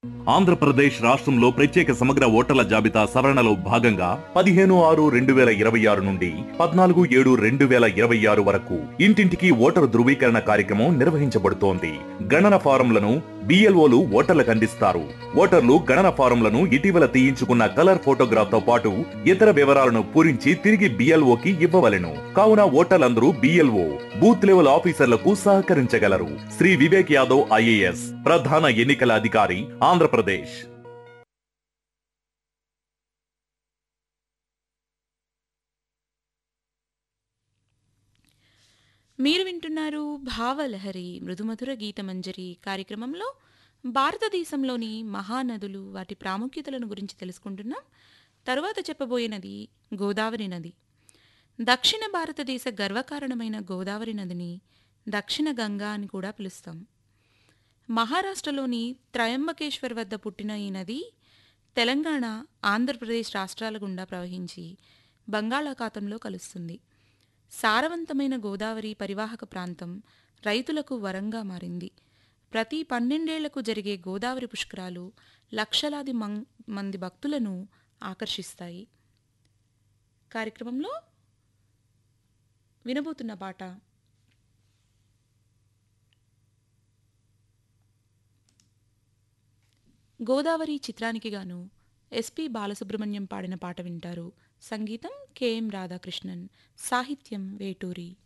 ఆంధ్రప్రదేశ్ రాష్ట్రంలో ప్రత్యేక సమగ్ర ఓటర్ల జాబితా సవరణలో భాగంగా పదిహేను ఆరు రెండు వేల ఇరవై ఆరు నుండి పద్నాలుగు ఏడు రెండు వేల ఇరవై ఆరు వరకు ఇంటింటికి ఓటరు ధృవీకరణ కార్యక్రమం నిర్వహించబడుతోంది గణన ఫారంలను బిఎల్ఓలు ఓటర్లకు అందిస్తారు ఓటర్లు గణన ఫారంలను ఇటీవల తీయించుకున్న కలర్ ఫోటోగ్రాఫ్ తో పాటు ఇతర వివరాలను పూరించి తిరిగి బిఎల్ఓకి ఇవ్వవలెను కావున ఓటర్లందరూ బిఎల్ఓ బూత్ లెవెల్ ఆఫీసర్లకు సహకరించగలరు శ్రీ వివేక్ యాదవ్ ఐఏఎస్ ప్రధాన ఎన్నికల అధికారి ఆంధ్రప్రదేశ్ మీరు వింటున్నారు భావలహరి మృదుమధుర గీతమంజరి కార్యక్రమంలో భారతదేశంలోని మహానదులు వాటి ప్రాముఖ్యతలను గురించి తెలుసుకుంటున్నాం తరువాత చెప్పబోయే నది గోదావరి నది దక్షిణ భారతదేశ గర్వకారణమైన గోదావరి నదిని దక్షిణ గంగా అని కూడా పిలుస్తాం మహారాష్ట్రలోని త్రయంబకేశ్వర్ వద్ద పుట్టిన ఈ నది తెలంగాణ ఆంధ్రప్రదేశ్ రాష్ట్రాల గుండా ప్రవహించి బంగాళాఖాతంలో కలుస్తుంది సారవంతమైన గోదావరి పరివాహక ప్రాంతం రైతులకు వరంగా మారింది ప్రతి పన్నెండేళ్లకు జరిగే గోదావరి పుష్కరాలు లక్షలాది మం మంది భక్తులను ఆకర్షిస్తాయి కార్యక్రమంలో వినబోతున్న పాట గోదావరి చిత్రానికి గాను ఎస్పి బాలసుబ్రహ్మణ్యం పాడిన పాట వింటారు సంగీతం కెఎం రాధాకృష్ణన్ సాహిత్యం వేటూరి